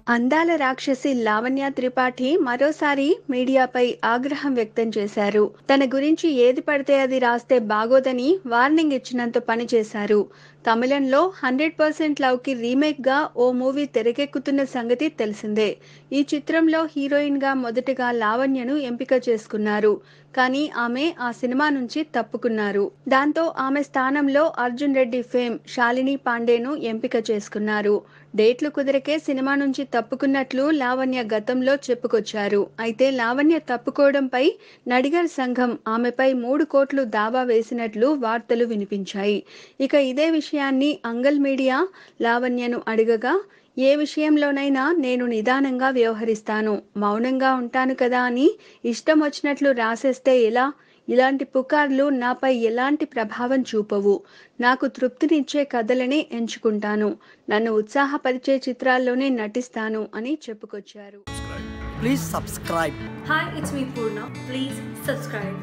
అందాల రాక్షసి లావణ్య త్రిపాఠి మరోసారి మీడియాపై ఆగ్రహం వ్యక్తం చేశారు తన గురించి ఏది పడితే అది రాస్తే బాగోదని వార్నింగ్ ఇచ్చినంత పని చేశారు తమిళంలో హండ్రెడ్ పర్సెంట్ లవ్ కి రీమేక్ గా ఓ మూవీ తెరకెక్కుతున్న సంగతి తెలిసిందే ఈ చిత్రంలో హీరోయిన్ గా మొదటగా లావణ్యను ఎంపిక చేసుకున్నారు కానీ ఆమె ఆ సినిమా నుంచి తప్పుకున్నారు దాంతో ఆమె స్థానంలో అర్జున్ రెడ్డి ఫేమ్ శాలిని పాండేను ఎంపిక చేసుకున్నారు డేట్లు కుదరకే సినిమా నుంచి తప్పుకున్నట్లు లావణ్య గతంలో చెప్పుకొచ్చారు అయితే లావణ్య తప్పుకోవడంపై నడిగర్ సంఘం ఆమెపై మూడు కోట్లు దావా వేసినట్లు వార్తలు వినిపించాయి ఇక ఇదే విషయాన్ని అంగల్ మీడియా లావణ్యను అడగగా ఏ విషయంలోనైనా నేను నిదానంగా వ్యవహరిస్తాను మౌనంగా ఉంటాను కదా అని ఇష్టం వచ్చినట్లు రాసేస్తే ఎలా ఇలాంటి పుకార్లు నాపై ఎలాంటి ప్రభావం చూపవు నాకు తృప్తినిచ్చే కథలనే ఎంచుకుంటాను నన్ను ఉత్సాహపరిచే చిత్రాల్లోనే నటిస్తాను అని చెప్పుకొచ్చారు Please subscribe. Hi, it's me Purna. Please subscribe.